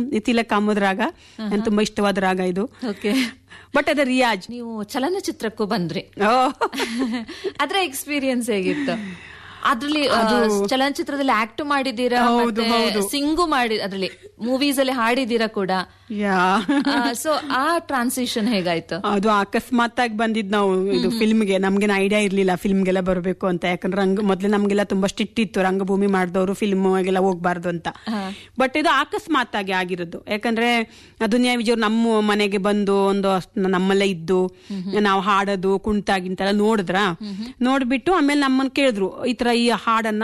ನಿತಿಲ ಕಾಮದ ರಾಗ ನನ್ ತುಂಬಾ ಇಷ್ಟವಾದ ರಾಗ ಇದು ಓಕೆ ಬಟ್ ಅದ ರಿಯಾಜ್ ನೀವು ಚಲನಚಿತ್ರಕ್ಕೂ ಬಂದ್ರಿ ಓ ಅದ್ರ ಎಕ್ಸ್ಪೀರಿಯನ್ಸ್ ಹೇಗಿತ್ತು ಅದ್ರಲ್ಲಿ ಆ, ಚಲನಚಿತ್ರದಲ್ಲಿ ಆಕ್ಟ್ ಮಾಡಿದೀರಾ ಹೌದು, ಹೌದು. ಸಿಂಗು ಮಾಡಿ ಅದ್ರಲ್ಲಿ ಮೂವೀಸ್ ಅಲ್ಲಿ ಹಾಡಿದೀರಾ ಕೂಡ ಯಾ ಸೊ ಆ ಟ್ರಾನ್ಸಿಷನ್ ಹೇಗಾಯ್ತು ಅದು ಅಕಸ್ಮಾತ್ ಆಗಿ ಬಂದಿದ್ ನಾವು ಇದು ಫಿಲ್ಮ್ಗೆ ನಮ್ಗೇನು ಐಡಿಯಾ ಇರ್ಲಿಲ್ಲ ಫಿಲ್ಮ್ಗೆಲ್ಲ ಬರಬೇಕು ಅಂತ ಯಾಕಂದ್ರೆ ರಂಗ ಮೊದ್ಲು ನಮ್ಗೆಲ್ಲ ತುಂಬಾ ಸ್ಟ್ರಿಕ್ಟ್ ಇತ್ತು ರಂಗಭೂಮಿ ಮಾಡಿದವರು ಫಿಲ್ಮ್ ಗೆಲ್ಲ ಹೋಗ್ಬಾರ್ದು ಅಂತ ಬಟ್ ಇದು ಅಕಸ್ಮಾತ್ ಆಗಿ ಆಗಿರೋದು ಯಾಕಂದ್ರೆ ದುನಿಯಾ ವಿಜಯ್ ನಮ್ಮ ಮನೆಗೆ ಬಂದು ಒಂದು ಅಷ್ಟ್ ನಮ್ಮಲ್ಲೇ ಇದ್ದು ನಾವು ಹಾಡೋದು ಕುಣಿತ ಗಿಂತೆಲ್ಲ ನೋಡಿದ್ರ ನೋಡ್ಬಿಟ್ಟು ಆಮೇಲೆ ನಮ್ಮನ್ನ ಕೇಳಿದ್ರು ಈ ತರ ಈ ಹಾಡನ್ನ